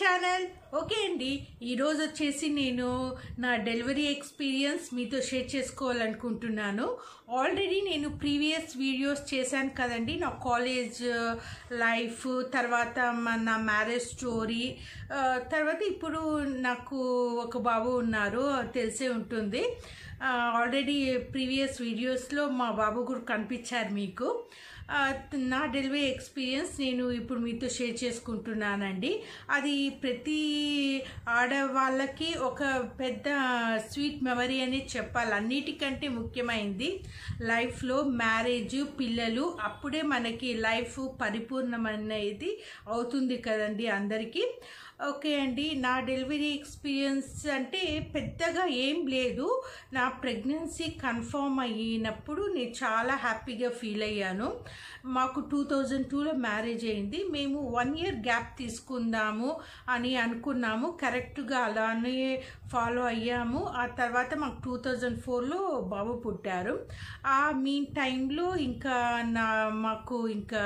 channel okay అండి ఈరోజు వచ్చేసి నేను నా డెలివరీ ఎక్స్పీరియన్స్ మీతో షేర్ చేసుకోవాలనుకుంటున్నాను ఆల్రెడీ నేను ప్రీవియస్ వీడియోస్ చేశాను కదండి నా కాలేజ్ లైఫ్ తర్వాత మా- నా మ్యారేజ్ స్టోరీ ఆ, తర్వాత ఇప్పుడు నాకు ఒక బాబు ఉన్నారు తెలిసే ఉంటుంది ఆల్రెడీ ప్రీవియస్ వీడియోస్లో మా బాబు కూడా కనిపించారు మీకు ఆ, నా డెలివరీ ఎక్స్పీరియన్స్ నేను ఇప్పుడు మీతో షేర్ చేసుకుంటున్నానండి అది ప్రతి ఆడవాళ్ళకి ఒక పెద్ద స్వీట్ మెమరీ అనేది చెప్పాలి అన్నిటికంటే ముఖ్యమైనది లైఫ్లో మ్యారేజ్ పిల్లలు అప్పుడే మనకి లైఫ్ పరిపూర్ణమనేది అవుతుంది కదండి అందరికీ ఓకే అండి నా డెలివరీ ఎక్స్పీరియన్స్ అంటే పెద్దగా ఏం లేదు నా ప్రెగ్నెన్సీ కన్ఫర్మ్ అయినప్పుడు నేను చాలా హ్యాపీగా ఫీల్ అయ్యాను మాకు టూ థౌజండ్ టూలో మ్యారేజ్ అయింది మేము వన్ ఇయర్ గ్యాప్ తీసుకుందాము అని అనుకున్నాము కరెక్ట్గా అలానే ఫాలో అయ్యాము ఆ తర్వాత మాకు టూ థౌజండ్ ఫోర్లో బాబు పుట్టారు ఆ మీన్ టైంలో ఇంకా నా మాకు ఇంకా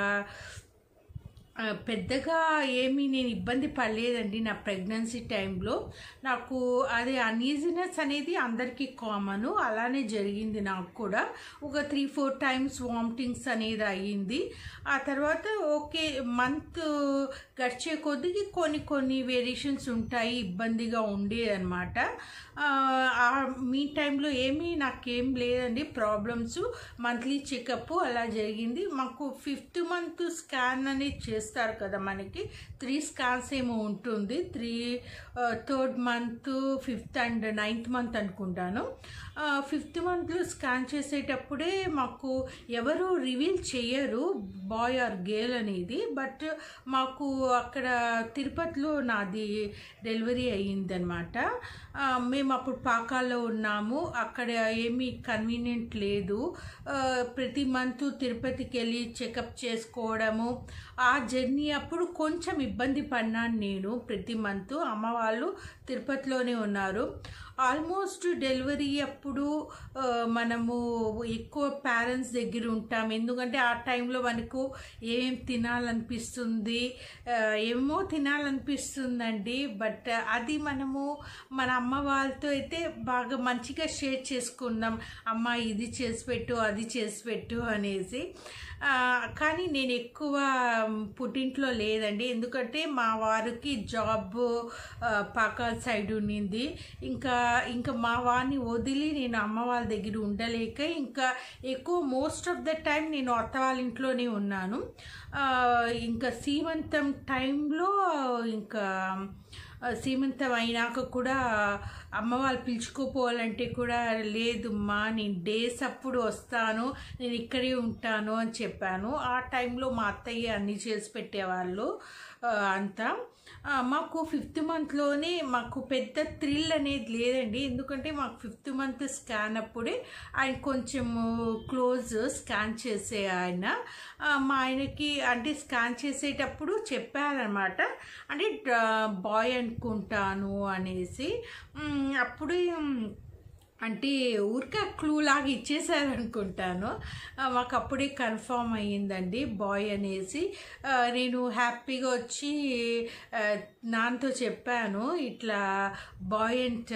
ఆ, పెద్దగా ఏమీ నేను ఇబ్బంది పడలేదండి నా ప్రెగ్నెన్సీ టైంలో నాకు అది అన్ఈజినెస్ అనేది అందరికీ కామన్ అలానే జరిగింది నాకు కూడా ఒక త్రీ ఫోర్ టైమ్స్ వామిటింగ్స్ అనేది అయ్యింది ఆ తర్వాత ఓకే మంత్ గడిచే కొద్దికి కొన్ని కొన్ని వేరియేషన్స్ ఉంటాయి ఇబ్బందిగా ఉండేదన్నమాట ఆ మీ టైంలో ఏమీ నాకేం లేదండి ప్రాబ్లమ్స్ మంత్లీ చెకప్ అలా జరిగింది మాకు ఫిఫ్త్ మంత్ స్కాన్ అనేది చేస్తారు కదా మనకి త్రీ స్కాన్స్ ఏమో ఉంటుంది three third month fifth and ninth month అనుకుంటాను ఫిఫ్త్ మంత్లో స్కాన్ చేసేటప్పుడే మాకు ఎవరు రివీల్ చేయరు బాయ్ ఆర్ గేల్ అనేది బట్ మాకు అక్కడ తిరుపతిలో నాది డెలివరీ అయ్యిందనమాట మేము అప్పుడు పాకాల్లో ఉన్నాము అక్కడ ఏమీ కన్వీనియంట్ లేదు ఆ, ప్రతి మంత్ తిరుపతికి వెళ్ళి చెకప్ చేసుకోవడము ఆ జర్నీ అప్పుడు కొంచెం ఇబ్బంది పడినాను నేను ప్రతి మంత్ అమ్మ వాళ్ళు తిరుపతిలోనే ఉన్నారు ఆల్మోస్ట్ డెలివరీ అప్పుడు ఆ, మనము ఎక్కువ పేరెంట్స్ దగ్గర ఉంటాం ఎందుకంటే ఆ టైంలో మనకు ఏమేం తినాలనిపిస్తుంది ఆ, ఏమో తినాలనిపిస్తుందండి బట్ అది మనము మన అమ్మ వాళ్ళతో అయితే బాగా మంచిగా షేర్ చేసుకుందాం అమ్మ ఇది చేసి పెట్టు అది చేసి పెట్టు అనేసి ఆ, కానీ నేను ఎక్కువ పుట్టింట్లో లేదండి ఎందుకంటే మా వారికి జాబ్ పాకాల సైడ్ ఉండింది ఇంకా ఇంకా మా వారిని వదిలి నేను అమ్మ వాళ్ళ దగ్గర ఉండలేక ఇంకా ఎక్కువ మోస్ట్ ఆఫ్ ద టైం నేను అత్త వాళ్ళ ఇంట్లోనే ఉన్నాను ఆ, ఇంకా సీమంతం టైంలో ఇంకా ఆ, సీమంతం అయినాక కూడా అమ్మ వాళ్ళు పిలుచుకోపోవాలంటే కూడా లేదు మా నేను డేస్ అప్పుడు వస్తాను నేను ఇక్కడే ఉంటాను అని చెప్పాను ఆ టైంలో మా అత్తయ్య అన్నీ చేసి పెట్టేవాళ్ళు ఆ, అంతా ఆ, మాకు ఫిఫ్త్ మంత్లోనే మాకు పెద్ద థ్రిల్ అనేది లేదండి ఎందుకంటే మాకు ఫిఫ్త్ మంత్ స్కాన్ అప్పుడే ఆయన కొంచెం క్లోజ్ స్కాన్ చేసే ఆయన ఆ, మా ఆయనకి అంటే స్కాన్ చేసేటప్పుడు చెప్పారనమాట అంటే బాయ్ అనుకుంటాను అనేసి మ్, అప్పుడే మ్, అంటే ఊరికే క్లూ లాగా ఇచ్చేసారు అనుకుంటాను ఆ, మాకు అప్పుడే కన్ఫర్మ్ అయ్యిందండి బాయ్ అనేసి ఆ, నేను హ్యాపీగా వచ్చి ఆ, నాన్నతో చెప్పాను ఇట్లా బాయ్ అండ్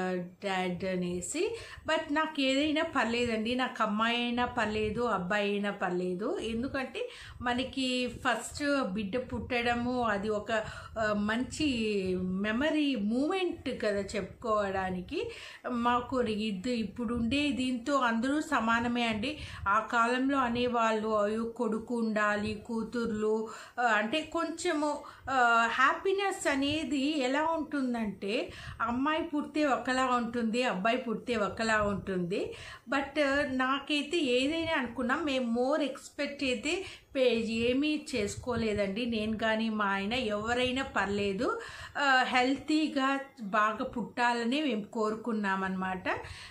డాడ్ అనేసి బట్ నాకు ఏదైనా పర్లేదండి నాకు అమ్మాయి అయినా పర్లేదు అబ్బాయి అయినా పర్లేదు ఎందుకంటే మనకి ఫస్ట్ బిడ్డ పుట్టడము అది ఒక ఆ, మంచి మెమరీ మూమెంట్ కదా చెప్పుకోవడానికి మాకు ఇది ఇప్పుడు ఉండే దీంతో అందరూ సమానమే అండి ఆ కాలంలో అనేవాళ్ళు అయ్యో కొడుకు ఉండాలి కూతుర్లు ఆ, అంటే కొంచెము హ్యాపీనెస్ అనేది ఎలా ఉంటుందంటే అమ్మాయి పుడితే ఒకలా ఉంటుంది అబ్బాయి పుడితే ఒకలా ఉంటుంది బట్ నాకైతే ఏదైనా అనుకున్నా మేము మోర్ ఎక్స్పెక్ట్ అయితే పే ఏమీ చేసుకోలేదండి నేను కానీ మా ఆయన ఎవరైనా పర్లేదు హెల్తీగా బాగా పుట్టాలని మేము కోరుకున్నామన్నమాట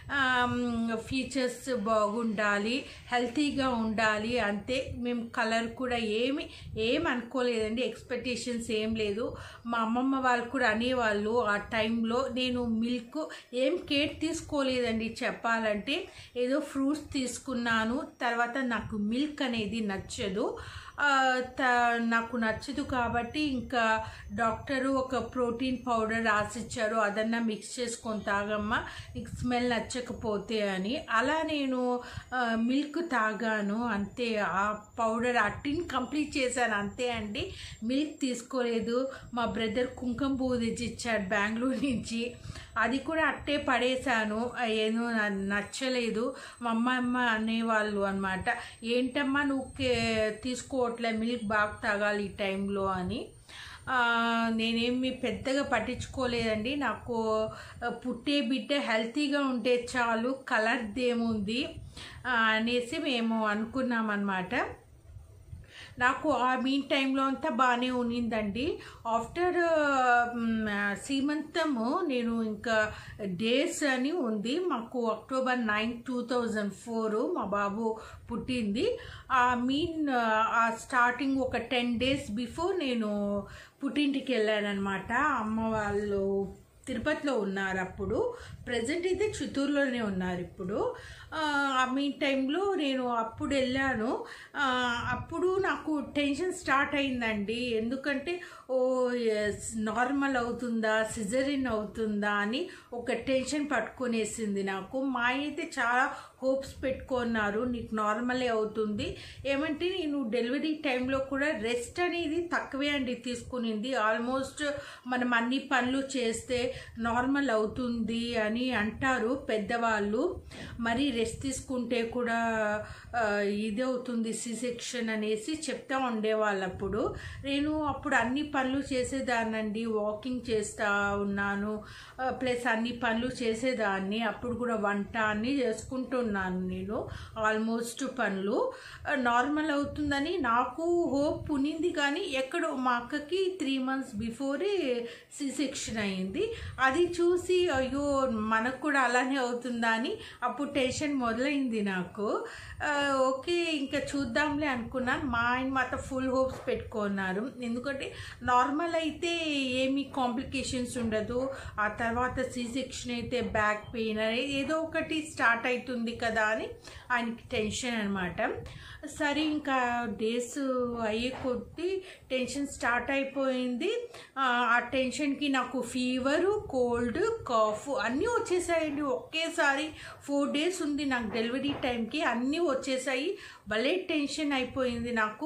ఫీచర్స్ బాగుండాలి హెల్తీగా ఉండాలి అంతే మేము కలర్ కూడా ఏమి ఏం అనుకోలేదండి ఎక్స్పెక్టేషన్స్ ఏం లేదు మా అమ్మమ్మ వాళ్ళు కూడా అనేవాళ్ళు ఆ టైంలో నేను మిల్క్ ఏం కేర్ తీసుకోలేదండి చెప్పాలంటే ఏదో ఫ్రూట్స్ తీసుకున్నాను తర్వాత నాకు మిల్క్ అనేది నచ్చదు ఆ, త- నాకు నచ్చదు కాబట్టి ఇంకా డాక్టరు ఒక ప్రోటీన్ పౌడర్ రాసిచ్చారు అదన్నా మిక్స్ చేసుకొని తాగమ్మా నీకు స్మెల్ నచ్చకపోతే అని అలా నేను ఆ, మిల్క్ తాగాను అంతే ఆ పౌడర్ ఆ టిన్ కంప్లీట్ చేశాను అంతే అండి మిల్క్ తీసుకోలేదు మా బ్రదర్ కుంకుమ పువ్వు తెచ్చి ఇచ్చాడు బెంగళూరు నుంచి అది కూడా అట్టే పడేశాను ఏదో నా- నచ్చలేదు మా అమ్మ అనేవాళ్ళు అనమాట ఏంటమ్మా నువ్వు కే- తీసుకోవట్లే మిల్క్ బాగా తాగాలి ఈ టైంలో అని ఆ, నేనేమి పెద్దగా పట్టించుకోలేదండి నాకు ఆ, పుట్టే బిడ్డ హెల్తీగా ఉంటే చాలు కలర్దేముంది ఆ, అనేసి మేము అనుకున్నాం అనమాట నాకు ఆ మీన్ టైంలో అంతా బాగానే ఉన్నిందండి ఆఫ్టర్ సీమంతము నేను ఇంకా డేస్ అని ఉంది మాకు October nine two thousand four మా బాబు పుట్టింది ఆ మీన్ ఆ స్టార్టింగ్ ఒక టెన్ డేస్ బిఫోర్ నేను పుట్టింటికి వెళ్ళానమాట అమ్మ వాళ్ళు తిరుపతిలో ఉన్నారు అప్పుడు ప్రజెంట్ అయితే చిత్తూరులోనే ఉన్నారు ఇప్పుడు ఆ, ఆ మీ టైంలో నేను అప్పుడు వెళ్ళాను ఆ, అప్పుడు నాకు టెన్షన్ స్టార్ట్ అయిందండి ఎందుకంటే ఓ ఎస్, నార్మల్ అవుతుందా సిజరిన్ అవుతుందా అని ఒక టెన్షన్ పట్టుకునేసింది నాకు మా ఆయన అయితే చాలా హోప్స్ పెట్టుకున్నారు నీకు నార్మలే అవుతుంది ఏమంటే నేను డెలివరీ టైంలో కూడా రెస్ట్ అనేది తక్కువే అండి తీసుకునింది ఆల్మోస్ట్ మనం అన్ని పనులు చేస్తే నార్మల్ అవుతుంది అని అంటారు పెద్దవాళ్ళు మరి రెస్ట్ తీసుకుంటే కూడా ఆ, ఇది అవుతుంది సి సెక్షన్ అనేసి చెప్తా ఉండేవాళ్ళు అప్పుడు నేను అప్పుడు అన్ని పనులు చేసేదాన్నండి వాకింగ్ చేస్తా ఉన్నాను ప్లస్ అన్ని పనులు చేసేదాన్ని అప్పుడు కూడా వంట అన్నీ చేసుకుంటున్నాను నేను ఆల్మోస్ట్ పనులు నార్మల్ అవుతుందని నాకు హోప్ ఉన్నింది కానీ ఎక్కడో మా అక్కకి త్రీ మంత్స్ బిఫోరే సి సెక్షన్ అయింది అది చూసి అయ్యో మనకు కూడా అలానే అవుతుందా అని అప్పుడు టెన్షన్ మొదలైంది నాకు ఆ, ఓకే ఇంకా చూద్దాంలే అనుకున్నాను మా ఆయన మాత్రం ఫుల్ హోప్స్ పెట్టుకున్నారు ఎందుకంటే నార్మల్ అయితే ఏమి కాంప్లికేషన్స్ ఉండదు ఆ తర్వాత సి సెక్షన్ అయితే బ్యాక్ పెయిన్ అనేది ఏదో ఒకటి స్టార్ట్ అవుతుంది కదా అని ఆయనకి టెన్షన్ అనమాట సరే ఇంకా డేస్ అయ్యే కొద్దీ టెన్షన్ స్టార్ట్ అయిపోయింది ఆ ఆ టెన్షన్కి నాకు ఫీవరు కోల్డ్ కాఫ్ అన్నీ వచ్చేసాయండి ఒకేసారి ఫోర్ డేస్ ఉంది నాకు డెలివరీ టైంకి అన్నీ వచ్చేసాయి భలే టెన్షన్ అయిపోయింది నాకు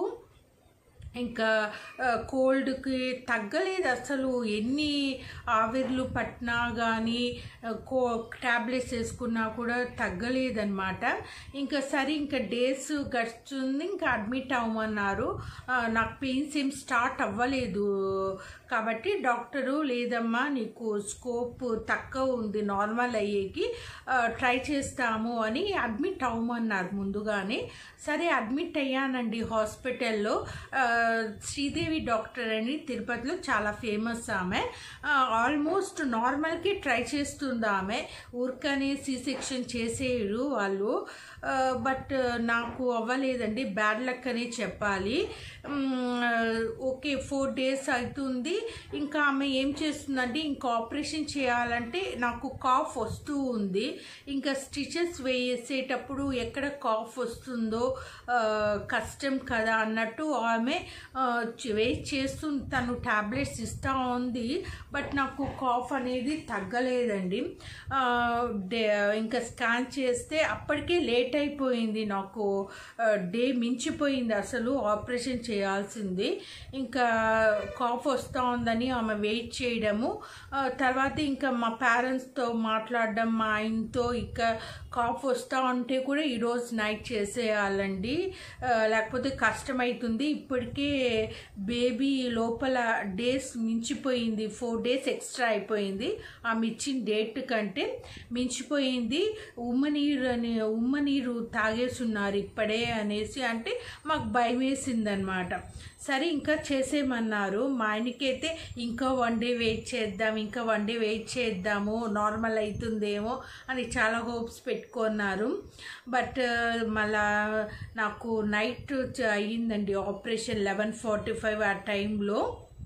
ఇంకా ఆ, కోల్డ్కి తగ్గలేదు అసలు ఎన్ని ఆవిర్లు పట్టినా కానీ ఆ, కో ట్యాబ్లెట్స్ వేసుకున్నా కూడా తగ్గలేదన్నమాట ఇంకా సరే ఇంకా డేస్ గడుస్తుంది ఇంకా అడ్మిట్ అవ్వమన్నారు ఆ, నాకు పెయిన్స్ ఏం స్టార్ట్ అవ్వలేదు కాబట్టి డాక్టరు లేదమ్మా నీకు స్కోప్ తక్కువ ఉంది నార్మల్ అయ్యేకి ఆ, ట్రై చేస్తాము అని అడ్మిట్ అవ్వమన్నారు ముందుగానే సరే అడ్మిట్ అయ్యానండి హాస్పిటల్లో ఆ, శ్రీదేవి డాక్టర్ అని తిరుపతిలో చాలా ఫేమస్ ఆమె ఆ, ఆల్మోస్ట్ నార్మల్కి ట్రై చేస్తుంది ఆమె ఊరికనే సి సెక్షన్ చేసేయరు వాళ్ళు ఆ, బట్ నాకు అవ్వలేదండి బ్యాడ్ లక్ అనే చెప్పాలి మ్, ఓకే ఫోర్ డేస్ అవుతుంది ఇంకా ఆమె ఏం చేస్తుందంటే ఇంకా ఆపరేషన్ చేయాలంటే నాకు కాఫ్ వస్తూ ఉంది ఇంకా స్టిచెస్ వేసేటప్పుడు ఎక్కడ కాఫ్ వస్తుందో ఆ, కష్టం కదా అన్నట్టు ఆమె వెయిట్ చేస్తూ తను టాబ్లెట్స్ ఇస్తూ ఉంది బట్ నాకు కాఫ్ అనేది తగ్గలేదండి ఆ, డే- ఇంకా స్కాన్ చేస్తే అప్పటికే లేట్ అయిపోయింది నాకు ఆ, డే మించిపోయింది అసలు ఆపరేషన్ చేయాల్సింది ఇంకా కాఫ్ వస్తూ ఉందని ఆమె వెయిట్ చేయడము ఆ, తర్వాత ఇంకా మా పేరెంట్స్తో మాట్లాడడం మా ఆయనతో ఇక కాఫ్ వస్తూ ఉంటే కూడా ఈరోజు నైట్ చేసేయాలండి ఆ, లేకపోతే కష్టమవుతుంది ఇప్పటికే బేబీ లోపల డేస్ మించిపోయింది ఫోర్ డేస్ ఎక్స్ట్రా అయిపోయింది ఆమె ఇచ్చిన డేట్ కంటే మించిపోయింది ఉమ్మనీరు అని ఉమ్మనీరు తాగేస్తున్నారు ఇప్పుడే అనేసి అంటే మాకు భయం వేసిందనమాట సరే ఇంకా చేసేయమన్నారు మా ఆయనకైతే ఇంకా వన్ డే వెయిట్ చేద్దాం ఇంకా వన్ డే వెయిట్ చేద్దాము నార్మల్ అవుతుందేమో అని చాలా హోప్స్ పెట్టుకున్నారు బట్ మళ్ళా నాకు నైట్ అయ్యిందండి ఆపరేషన్ లెవెన్ ఫార్టీ ఫైవ్ ఆ టైంలో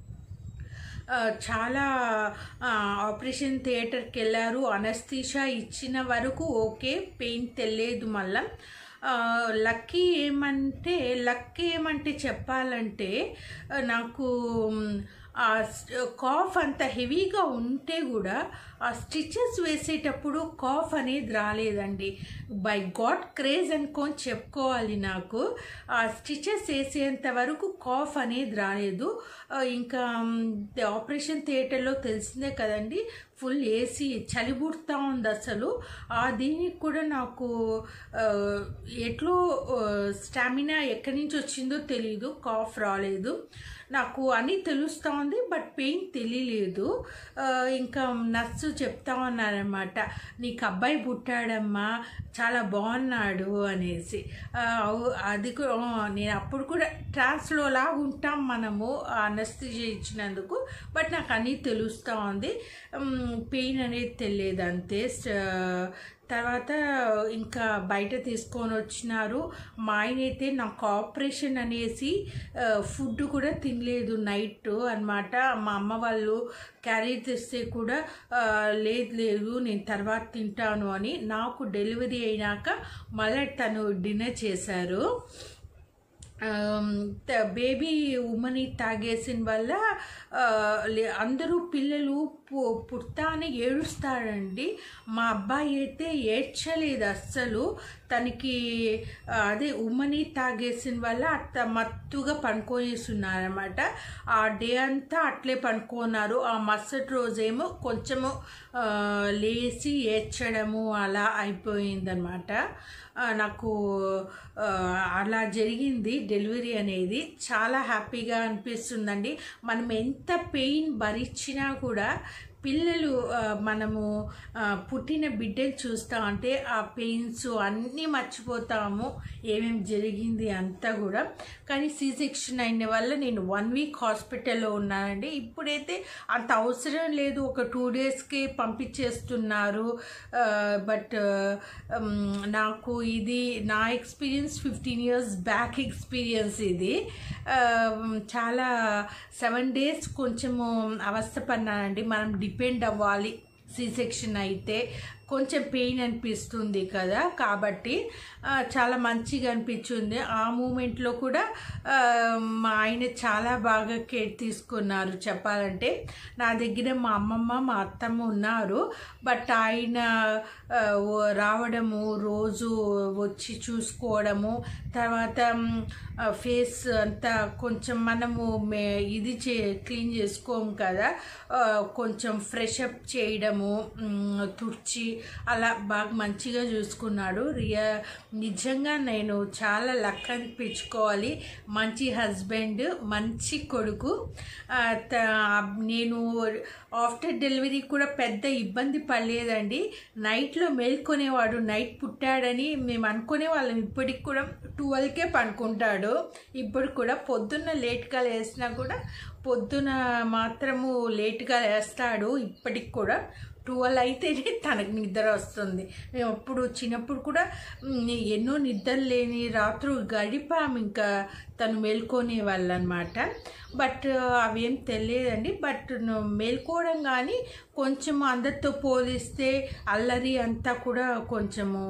ఆ, చాలా ఆ, ఆపరేషన్ థియేటర్కి వెళ్ళారు అనస్థీషా ఇచ్చిన వరకు ఓకే పెయిన్ తెలియదు మళ్ళా ఆ, లక్కీ ఏమంటే లక్కీ ఏమంటే చెప్పాలంటే ఆ, నాకు మ్, ఆ కాఫ్ అంత హెవీగా ఉంటే కూడా ఆ స్టిచెస్ వేసేటప్పుడు కాఫ్ అనేది రాలేదండి బై గాడ్ క్రేజ్ అనుకొని చెప్పుకోవాలి నాకు ఆ స్టిచెస్ వేసేంత వరకు కాఫ్ అనేది రాలేదు ఆ, ఇంకా మ్, ఆపరేషన్ థియేటర్లో తెలిసిందే కదండి ఫుల్ ఏసీ చలి పుడతా ఉంది అసలు ఆ దీనికి కూడా నాకు ఆ, ఎట్లో స్టామినా ఎక్కడి నుంచి వచ్చిందో తెలియదు కాఫ్ రాలేదు నాకు అని తెలుస్తూ ఉంది బట్ పెయిన్ తెలియలేదు ఆ, ఇంకా నర్సు చెప్తా ఉన్నారనమాట నీకు అబ్బాయి పుట్టాడమ్మా చాలా బాగున్నాడు అనేసి ఆ, అవు- అది కూ- ఆ, నేను అప్పుడు కూడా ట్రాన్స్లో లాగా ఉంటాం మనము అనస్థిజియా ఇచ్చినందుకు బట్ నాకు అన్నీ తెలుస్తూ ఉంది పెయిన్ అనేది తెలియదు అంతే స- తర్వాత ఇంకా బయట తీసుకొని వచ్చినారు మా ఆయన అయితే నాకు ఆపరేషన్ అనేసి ఆ, ఫుడ్ కూడా తినలేదు నైట్ అన్నమాట మా అమ్మ వాళ్ళు క్యారీ తెస్తే కూడా ఆ, లేదు లేదు నేను తర్వాత తింటాను అని నాకు డెలివరీ అయినాక మళ్ళీ తను డిన్నర్ చేశారు ఆమ్, త- బేబీ ఉమ్మని తాగేసిన వల్ల ఆ, లే- అందరూ పిల్లలు పు- పుడతానే ఏడుస్తారండి మా అబ్బాయి అయితే ఏడ్చలేదు అస్సలు తనకి ఆ, అదే ఉమ్మని తాగేసిన వల్ల అట్ట మత్తుగా పనుకొనేస్తున్నారనమాట ఆ డే అంతా అట్లే పనుకున్నారు ఆ మరుసటి రోజేమో కొంచెము ఆ, లేచి ఏడ్చడము అలా అయిపోయిందనమాట ఆ, నాకు ఆ, అలా జరిగింది డెలివరీ అనేది చాలా హ్యాపీగా అనిపిస్తుందండి మనం ఎంత పెయిన్ భరించినా కూడా పిల్లలు ఆ, మనము ఆ, పుట్టిన బిడ్డలు చూస్తా అంటే ఆ పెయిన్స్ అన్నీ మర్చిపోతాము ఏమేమి జరిగింది అంతా కూడా కానీ సీ సెక్షన్ అయిన వల్ల నేను వన్ వీక్ హాస్పిటల్లో ఉన్నానండి ఇప్పుడైతే అంత అవసరం లేదు ఒక టూ డేస్కి పంపించేస్తున్నారు బట్ నాకు ఇది నా experience fifteen years back experience ఇది ఆ, చాలా సెవెన్ డేస్ కొంచెము అవస్థపడినానండి మనం డిపెండ్ అవ్వాలి సి సెక్షన్ అయితే కొంచెం పెయిన్ అనిపిస్తుంది కదా కాబట్టి ఆ, చాలా మంచిగా అనిపించింది ఆ మూమెంట్లో కూడా ఆ, మా ఆయన చాలా బాగా కేర్ తీసుకున్నారు చెప్పాలంటే నా దగ్గర మా అమ్మమ్మ మా అత్తమ్మ ఉన్నారు బట్ ఆయన ఆ, ఓ- రావడము రోజు వచ్చి చూసుకోవడము తర్వాత ఫేస్ అంతా కొంచెం మనము మే ఇది చే క్లీన్ చేసుకోము కదా ఆ, కొంచెం ఫ్రెష్ అప్ చేయడము మ్, తుడిచి అలా బాగా మంచిగా చూసుకున్నాడు రియా నిజంగా నేను చాలా లక్ అనిపించుకోవాలి మంచి హస్బెండ్ మంచి కొడుకు ఆ, త- నేను ఆఫ్టర్ డెలివరీ కూడా పెద్ద ఇబ్బంది పడలేదండి నైట్లో మేల్కొనేవాడు నైట్ పుట్టాడని మేము అనుకునే వాళ్ళం ఇప్పటికి కూడా ట్వెల్వ్కే పనుకుంటాడు ఇప్పుడు కూడా పొద్దున్న లేట్గా లేసినా కూడా పొద్దున మాత్రము లేట్గా లేస్తాడు ఇప్పటికి కూడా ట్వెల్వ్ అయితేనే తనకు నిద్ర వస్తుంది మేము అప్పుడు చిన్నప్పుడు కూడా మ్, ఎన్నో నిద్ర లేని రాత్రులు గడిపాము ఇంకా తను మేల్కొనే వాళ్ళు అనమాట బట్ అవేం తెలియదండి బట్ ను- మేల్కోవడం కానీ కొంచెం అందరితో పోలిస్తే అల్లరి అంతా కూడా కొంచెము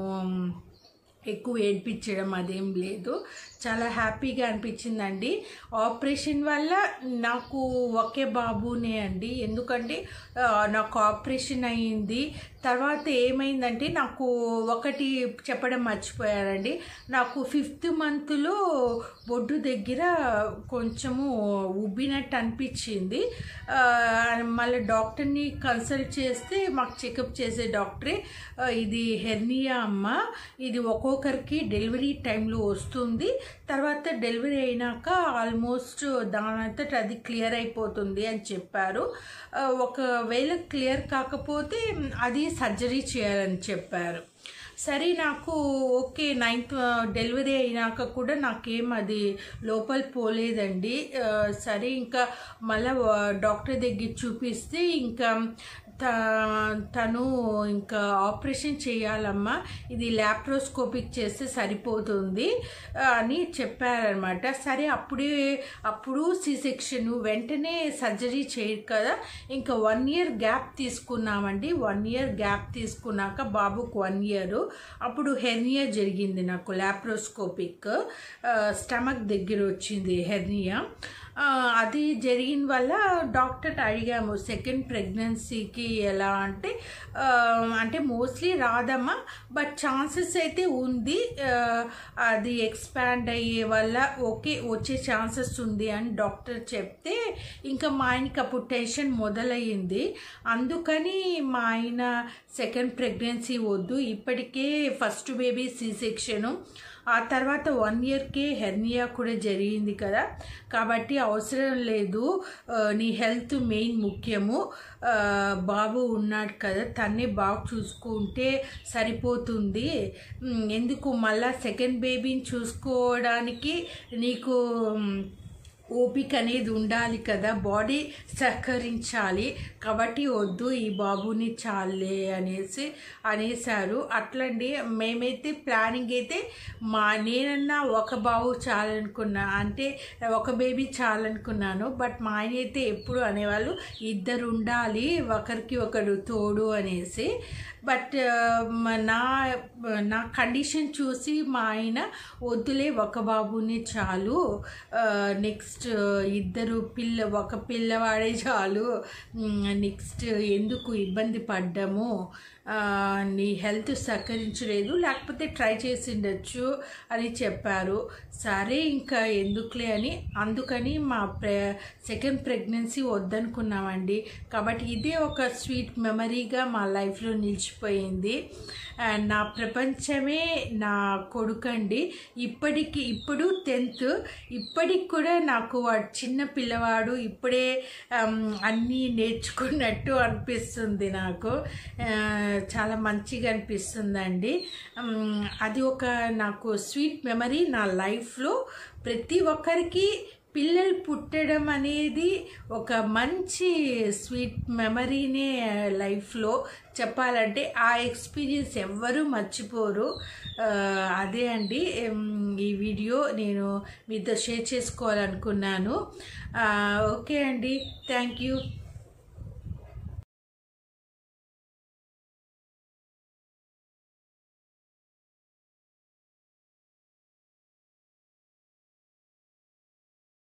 ఎక్కువ ఏడ్పించడం అదేం లేదు చాలా హ్యాపీగా అనిపించిందండి ఆపరేషన్ వల్ల నాకు ఒకే బాబునే అండి ఎందుకంటే ఆ, నాకు ఆపరేషన్ అయ్యింది తర్వాత ఏమైందంటే నాకు ఒకటి చెప్పడం మర్చిపోయారండి నాకు ఫిఫ్త్ మంత్లో బొడ్డు దగ్గర కొంచెము ఉబ్బినట్టు అనిపించింది ఆ, మళ్ళీ డాక్టర్ని కన్సల్ట్ చేస్తే మాకు చెకప్ చేసే డాక్టరే ఆ, ఇది హెర్నియా అమ్మ ఇది ఒక్కొక్కరికి డెలివరీ టైంలో వస్తుంది తర్వాత డెలివరీ అయినాక ఆల్మోస్ట్ దానంతట అది క్లియర్ అయిపోతుంది అని చెప్పారు ఆ, ఒకవేళ క్లియర్ కాకపోతే అది సర్జరీ చేయాలని చెప్పారు సరే నాకు ఓకే నైన్త్ డెలివరీ అయినాక కూడా నాకేం అది లోపల పోలేదండి ఆ, సరే ఇంకా మళ్ళీ డాక్టర్ దగ్గర చూపిస్తే ఇంకా త- తను ఇంకా ఆపరేషన్ చేయాలమ్మా ఇది ల్యాప్రోస్కోపిక్ చేస్తే సరిపోతుంది ఆ, అని చెప్పారనమాట సరే అప్పుడే అప్పుడు సి సెక్షన్ వెంటనే సర్జరీ చేయరు కదా ఇంకా వన్ ఇయర్ గ్యాప్ తీసుకున్నామండి వన్ ఇయర్ గ్యాప్ తీసుకున్నాక బాబుకు వన్ ఇయర్ అప్పుడు హెర్నియా జరిగింది నాకు ల్యాప్రోస్కోపిక్ స్టమక్ దగ్గర వచ్చింది హెర్నియా ఆ, అది జరిగిన వల్ల డాక్టర్ అడిగాము సెకండ్ ప్రెగ్నెన్సీకి ఎలా అంటే ఆ, అంటే మోస్ట్లీ రాదమ్మా బట్ ఛాన్సెస్ అయితే ఉంది ఆ, అది ఎక్స్పాండ్ అయ్యే వల్ల ఓకే వచ్చే ఛాన్సెస్ ఉంది అని డాక్టర్ చెప్తే ఇంకా మా ఆయనకి అప్పుడు టెన్షన్ మొదలయ్యింది అందుకని మా ఆయన సెకండ్ ప్రెగ్నెన్సీ వద్దు ఇప్పటికే ఫస్ట్ బేబీ సి సెక్షను ఆ తర్వాత వన్ ఇయర్కే హెర్నియా కూడా జరిగింది కదా కాబట్టి అవసరం లేదు ఆ, నీ హెల్త్ మెయిన్ ముఖ్యము ఆ, బాబు ఉన్నాడు కదా తన్నే బాగా చూసుకుంటే సరిపోతుంది ఉమ్, ఎందుకు మళ్ళా సెకండ్ బేబీని చూసుకోవడానికి నీకు ఉమ్, ఓపిక అనేది ఉండాలి కదా బాడీ సహకరించాలి కాబట్టి వద్దు ఈ బాబుని చాలే అనేసి అనేసారు అట్లండి మేమైతే ప్లానింగ్ అయితే మా నేనన్నా ఒక బాబు చాలనుకున్నా అంటే ఒక బేబీ చాలనుకున్నాను బట్ మా ఆయన అయితే ఎప్పుడు అనేవాళ్ళు ఇద్దరు ఉండాలి ఒకరికి ఒకరు తోడు అనేసి బట్ నా నా కండిషన్ చూసి మా ఆయన వద్దులే ఒక బాబుని చాలు నెక్స్ట్ ఇద్దరు పిల్ల ఒక పిల్లవాడే చాలు నెక్స్ట్ ఎందుకు ఇబ్బంది పడ్డాము ఆ, నీ హెల్త్ సహకరించలేదు లేకపోతే ట్రై చేసిండొచ్చు అని చెప్పారు సరే ఇంకా ఎందుకులే అని అందుకని మా ప్రె సెకండ్ ప్రెగ్నెన్సీ వద్దనుకున్నామండి కాబట్టి ఇదే ఒక స్వీట్ మెమరీగా మా లైఫ్లో నిలిచిపోయింది అండ్ నా ప్రపంచమే నా కొడుకండి ఇప్పటికి ఇప్పుడు టెన్త్ ఇప్పటికి కూడా నాకు వాడు చిన్న పిల్లవాడు ఇప్పుడే ఆమ్, అన్నీ నేర్చుకున్నట్టు అనిపిస్తుంది నాకు ఆ, చాలా మంచిగా అనిపిస్తుందండి ఆమ్, అది ఒక నాకు స్వీట్ మెమరీ నా లైఫ్లో ప్రతి ఒక్కరికి పిల్లలు పుట్టడం అనేది ఒక మంచి స్వీట్ మెమరీనే లైఫ్లో చెప్పాలంటే ఆ ఎక్స్పీరియన్స్ ఎవ్వరూ మర్చిపోరు ఆ, అదే అండి ఎం, ఈ వీడియో నేను మీతో షేర్ చేసుకోవాలనుకున్నాను ఆ, ఓకే అండి థ్యాంక్ యూ